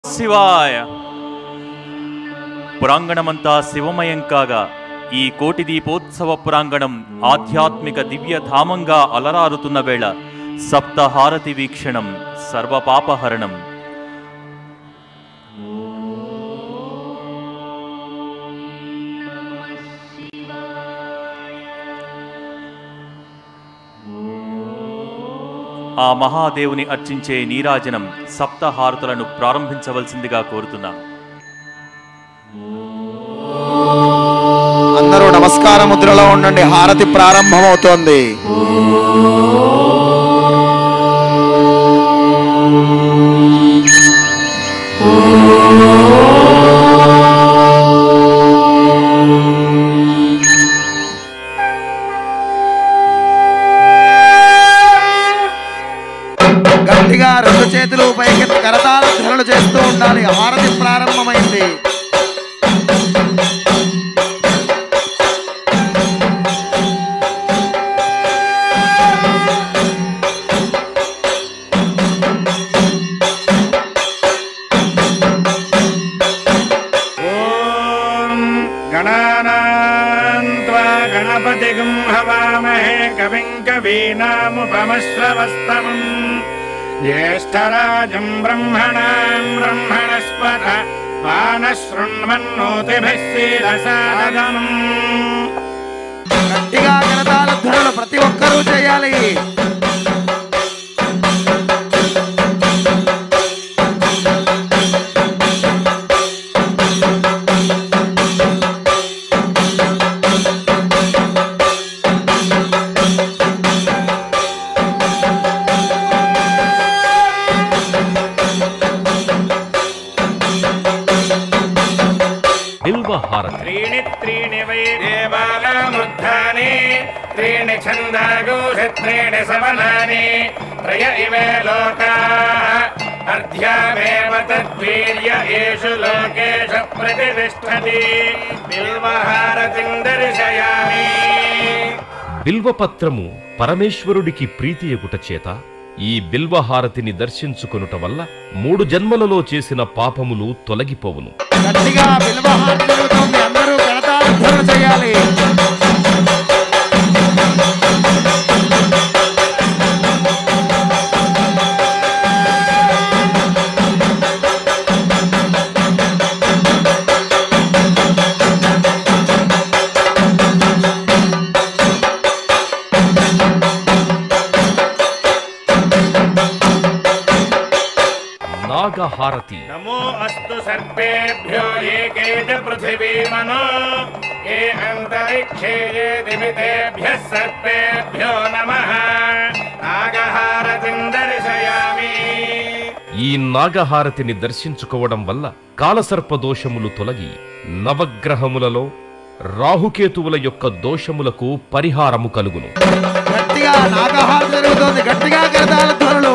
శివాయ పురాంగణమంతా శివమయం కాగా ఈ కోటి దీపోత్సవ పురాంగణం ఆధ్యాత్మిక దివ్యధామంగా అలరారుతున్న వేళ సప్తహారతి వీక్షణం సర్వపాపహరణం ఆ మహాదేవుని అర్చించే నీరాజనం సప్తహారతులను ప్రారంభించవలసిందిగా కోరుతున్నాం అందరూ నమస్కార ముద్రలో ఉండండి హారతి ప్రారంభమవుతోంది గట్టిగా రెండు చేతులు పైకి కరతాళ ధ్వనులు చేస్తూ ఉండాలి హారతి ప్రారంభమైంది ॐ गणानां त्वा गणपतिगं हवामहे कविं कवीनामुपमश्रवस्तमम् ज्येष्ठराजं ब्रह्मणां ब्रह्मणस्पत वानशृण्वन्नोतिभिः सीदसादनम् గట్టిగా కరతాళ ధ్వనులు ప్రతి ఒక్కరూ చేయాలి బిల్వహారతి त्रीणि त्रीणि वै देवानामुद्धानि त्रीणि छन्दागोषि त्रीणि सवनानि त्रय इमे लोकाः अर्ध्यामेव तद्वीर्य येषु लोकेषु प्रतिष्ठति बिल्वहारतिं दर्शयामि బిల్వపత్రము పరమేశ్వరుడికి ప్రీతియగుట చేత ఈ బిల్వహారతిని దర్శించుకొనుట వల్ల మూడు జన్మలలో చేసిన పాపములు తొలగిపోవును గట్టిగా బిల్వహారతి జరుగుతోంది అందరూ కరతాళ ధ్వనులు చేయాలి నాగహారతి नमो अस्तु सर्पेभ्यो ये के च पृथिवीमनो ये अन्तरिक्षे ये दिमितेभ्यः सर्पेभ्यो नमः नागहारतिं दर्शयामि ఈ నాగహారతిని దర్శించుకోవడం వల్ల కాలసర్ప దోషములు తొలగి నవగ్రహములలో రాహుకేతువుల యొక్క దోషములకు పరిహారము కలుగును గట్టిగా నాగహారతి జరుగుతోంది గట్టిగా కరతాళ ధ్వనులు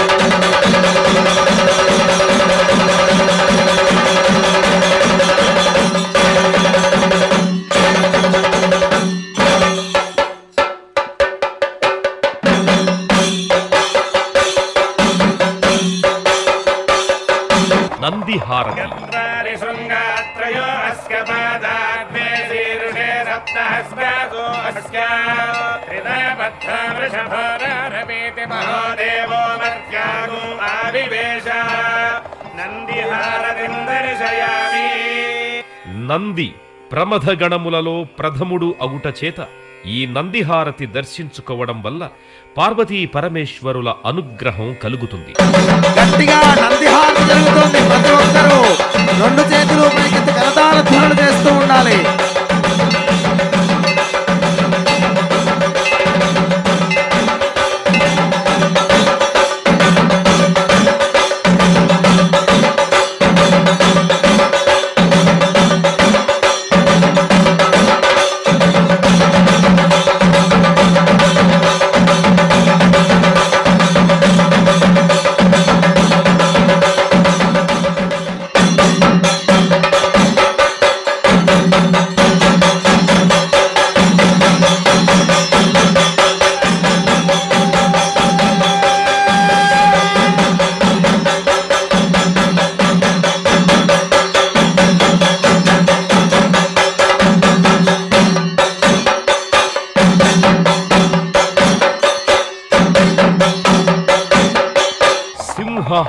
నందిహారతి चत्वारि शृङ्गात्रयो अस्य पादाग्ने शीर्षे सप्तहस्तासो अस्य हृदयबद्धा वृषभोरारवेति महोदेवो मर्त्यागुम् आविवेश नन्दिहारतिं दर्शयामि నంది ప్రమథ గణములలో ప్రథముడు అగుట చేత ఈ నందిహారతి దర్శించుకోవడం వల్ల పార్వతీ పరమేశ్వరుల అనుగ్రహం కలుగుతుంది గట్టిగా నందిహారతి జరుగుతోంది ప్రతి ఒక్కరూ రెండు చేతులు పైకెత్తి కరతాళ ధ్వనులు చేస్తూ ఉండాలి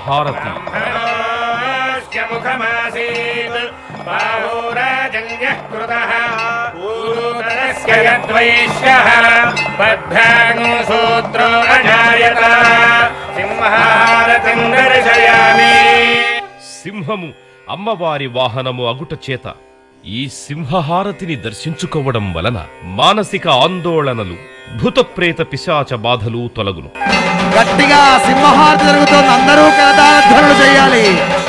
హారతి स्य मुखमासीत् बाहोराजन्यः कृतः ऊरुतरस्य यद्वैश्यः बद्धानुसूत्रो अजायत सिंहारतिं दर्शयामि సింహము అమ్మవారి వాహనము అగుట చేత ఈ సింహహారతిని దర్శించుకోవడం వలన మానసిక ఆందోళనలు భూతప్రేత పిశాచ బాధలు తొలగును గట్టిగా సింహహారతి జరుగుతోంది అందరూ కరతాళ ధ్వనులు చేయాలి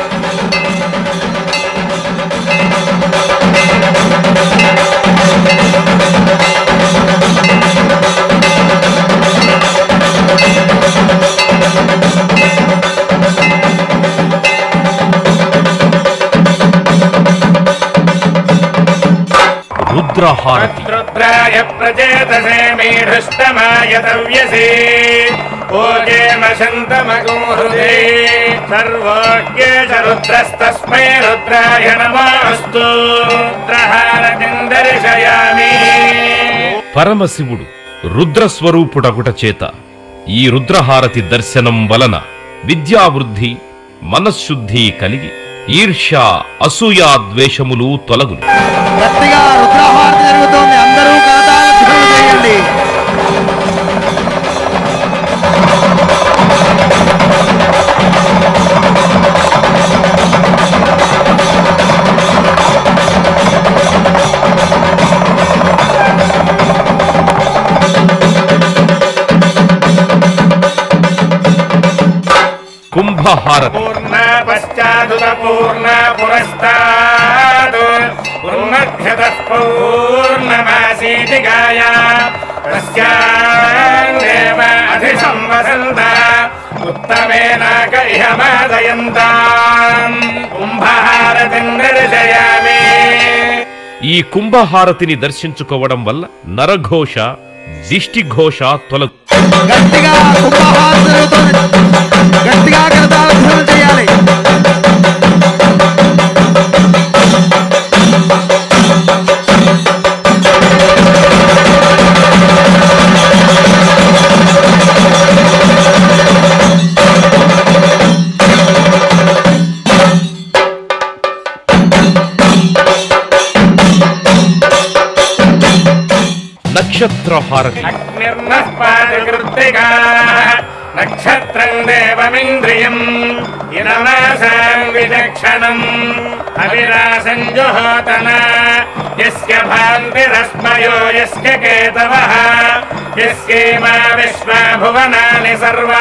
రుద్రహారతి रुद्राय प्रचेतसे मेढुष्टमाय तव्यसे ओजेमशन्तमगो हृदे सर्वोज्ञे च रुद्रस्तस्मै रुद्राय नमोऽस्तु रुद्रहारतिं दर्शयामि పరమశివుడు రుద్రస్వరూపుడగుట చేత ఈ రుద్రహారతి దర్శనం వలన విద్యావృద్ధి మనశ్శుద్ధి కలిగి ఈర్ష్య అసూయ ద్వేషములు తొలగును గట్టిగా రుద్రహారతి జరుగుతోంది అందరూ కరతాళ ధ్వనులు చేయండి కుంభహారతి पूर्ण पश्चादुत पूर्ण पुरस्तात् उन्मध्यतः पूर्णमासीति गाया तस्यान्नेव अधिसंवसन्त उत्तमेनाक इह मादयन्ताम् कुम्भहारतिं दर्शयामि ఈ కుంభహారతిని దర్శించుకోవడం వల్ల నరఘోష దిష్టిఘోష తొలగు గట్టిగా కుంభహారతి జరుగుతోంది గట్టిగా కరతాళ ధ్వనులు చేయాలి నక్షత్రహారతి అగ్నిర్నః పాదకృత్తికా నక్షత్రం దేవమింద్రియం ఇనమాసాం విచక్షణం అవిరాసం జుహోతన యస్య భాంతిరస్మయో యస్య కేతవః యస్యేమా విశ్వా భువనాని సర్వా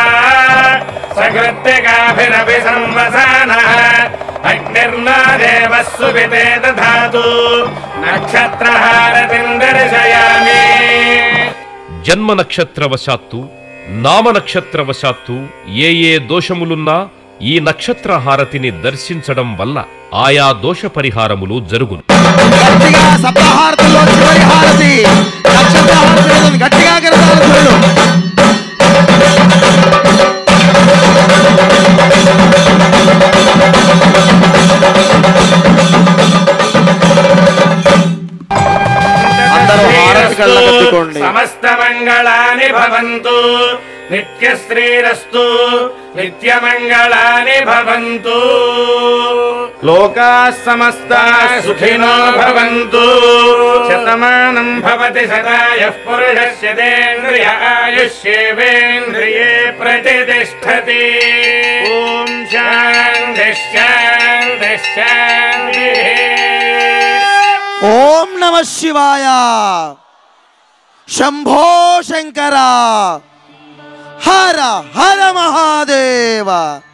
సకృత్తికాభిరపి సంవసానः అగ్నిర్నా దేవः సువితే దధాతు నక్షత్రహారతిం దర్శయామి జన్మ నక్షత్రవశాత్తు నామ నక్షత్రవశాత్తు ఏ ఏ దోషములున్నా ఈ నక్షత్ర హారతిని దర్శించడం వల్ల ఆయా దోష పరిహారములు జరుగును గట్టిగా సప్తహారతుల్లో చివరి హారతి నక్షత్ర హారతి జరుగుతోంది గట్టిగా కరతాళ ధ్వనులు అందరూ హారతి కళ్ళకద్దుకోండి. సమస్త మంగళాని భవంతు నిత్య శ్రీరస్తు నిత్య మంగళాని భవంతు లోకా సమస్తా సుఖినో భవంతు శతమానం భవతి శతాయ పురుషస్యేంద్రియ ఆయుష్యేవేంద్రియే ప్రతిష్టతి ఓం శాంతి శాంతి శాంతి ఓం నమ శివాయ శంభో శంకర హర హర మహాదేవ